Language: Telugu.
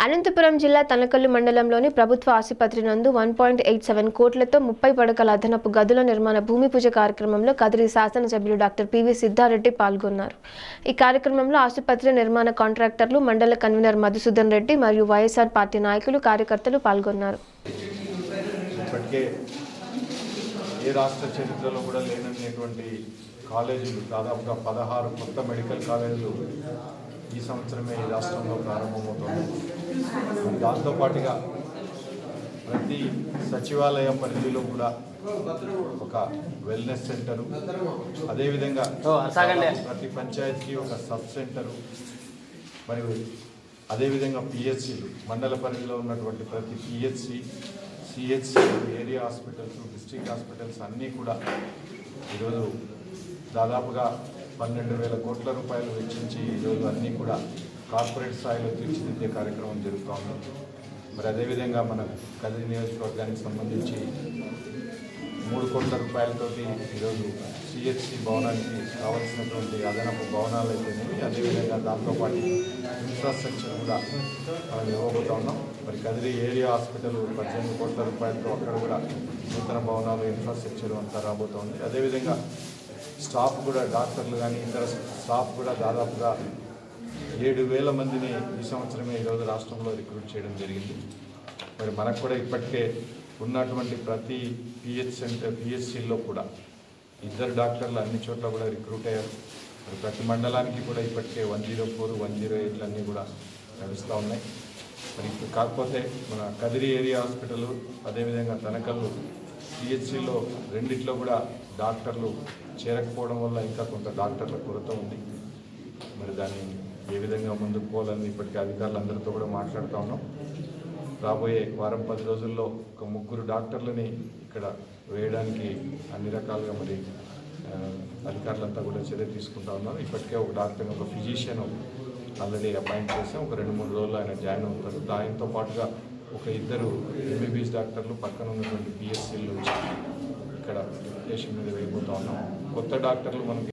అనంతపురం జిల్లా తనకల్లు మండలంలోని ప్రభుత్వ ఆసుపత్రి నందు వన్ పాయింట్ ఎయిట్ సెవెన్ కోట్లతో ముప్పై పడకల అదనపు గదుల నిర్మాణ భూమి పూజ కార్యక్రమంలో కదిరి శాసనసభ్యులు డాక్టర్ పివి సిద్ధారెడ్డి పాల్గొన్నారు ఈ కార్యక్రమంలో ఆసుపత్రి నిర్మాణ కాంట్రాక్టర్లు మండల కన్వీనర్ మధుసూదన్ రెడ్డి మరియు వైఎస్ఆర్ పార్టీ నాయకులు కార్యకర్తలు పాల్గొన్నారు ఇప్పటికే ఏ రాష్ట్ర చరిత్రలో కూడా లేనటువంటి కాలేజీలు దాదాపుగా పదహారు కొత్త మెడికల్ కాలేజీలు ఈ సంవత్సరమే ఈ రాష్ట్రంలో ప్రారంభమవుతుంది మరి దాంతోపాటుగా ప్రతి సచివాలయ పరిధిలో కూడా ఒక వెల్నెస్ సెంటరు అదేవిధంగా ప్రతి పంచాయతీకి ఒక సబ్ సెంటరు మరియు అదేవిధంగా పిహెచ్సిలు మండల పరిధిలో ఉన్నటువంటి ప్రతి PHC CHC area hospitals district hospitals అన్నీ కూడా ఈరోజు దాదాపుగా పన్నెండు వేల కోట్ల రూపాయలు వెచ్చించి ఈరోజు అన్నీ కూడా కార్పొరేట్ స్థాయిలో తీర్చిదిద్దే కార్యక్రమం జరుగుతూ ఉంది మరి అదేవిధంగా మన కదిరి నియోజకవర్గానికి సంబంధించి మూడు కోట్ల రూపాయలతోటి ఈరోజు సిహెచ్సి భవనానికి కావలసినటువంటి అదనపు భవనాలు అయితేనేవి అదేవిధంగా దాంతోపాటు ఇన్ఫ్రాస్ట్రక్చర్ కూడా మనం ఇవ్వబోతా ఉన్నాం మరి కదిరి ఏరియా హాస్పిటల్ పద్దెనిమిది కోట్ల రూపాయలతో అక్కడ కూడా నూతన భవనాలు ఇన్ఫ్రాస్ట్రక్చర్ అంతా రాబోతోంది అదేవిధంగా స్టాఫ్ కూడా డాక్టర్లు కానీ ఇతర స్టాఫ్ కూడా దాదాపుగా ఏడు వేల మందిని ఈ సంవత్సరమే ఈరోజు రాష్ట్రంలో రిక్రూట్ చేయడం జరిగింది మరి మనకు కూడా ఇప్పటికే ఉన్నటువంటి ప్రతి పిహెచ్ సెంటర్ పిహెచ్సిలో కూడా ఇద్దరు డాక్టర్లు అన్ని చోట్ల కూడా రిక్రూట్ అయ్యారు మరి ప్రతి మండలానికి కూడా ఇప్పటికే one zero four one zero ఎయిట్లు అన్నీ కూడా నడుస్తూ ఉన్నాయి మరి ఇప్పుడు కాకపోతే మన కదిరి ఏరియా హాస్పిటల్ అదేవిధంగా తనకల్లు పిహెచ్సిలో రెండిట్లో కూడా డాక్టర్లు చేరకపోవడం వల్ల ఇంకా కొంత డాక్టర్ల కొరత ఉంది మరి దాన్ని ఏ విధంగా ముందుకు పోవాలని ఇప్పటికే అధికారులందరితో కూడా మాట్లాడుతూ ఉన్నాం రాబోయే వారం పది రోజుల్లో ఒక ముగ్గురు డాక్టర్లని ఇక్కడ వేయడానికి అన్ని రకాలుగా మరి ఆ, అధికారులంతా కూడా చర్య తీసుకుంటా ఉన్నారు ఇప్పటికే ఒక డాక్టర్ ఒక ఫిజిషియన్ ఆల్రెడీ అపాయింట్ చేసాం ఒక రెండు మూడు రోజులు ఆయన జాయిన్ అవుతారు దానితో పాటుగా ఒక ఇద్దరు ఎంబీబీఎస్ డాక్టర్లు పక్కన ఉన్నటువంటి పిఎస్సీల నుంచి ఇక్కడ పేషెంట్ మీద వెళ్ళిపోతా ఉన్నాం కొత్త డాక్టర్లు మనకి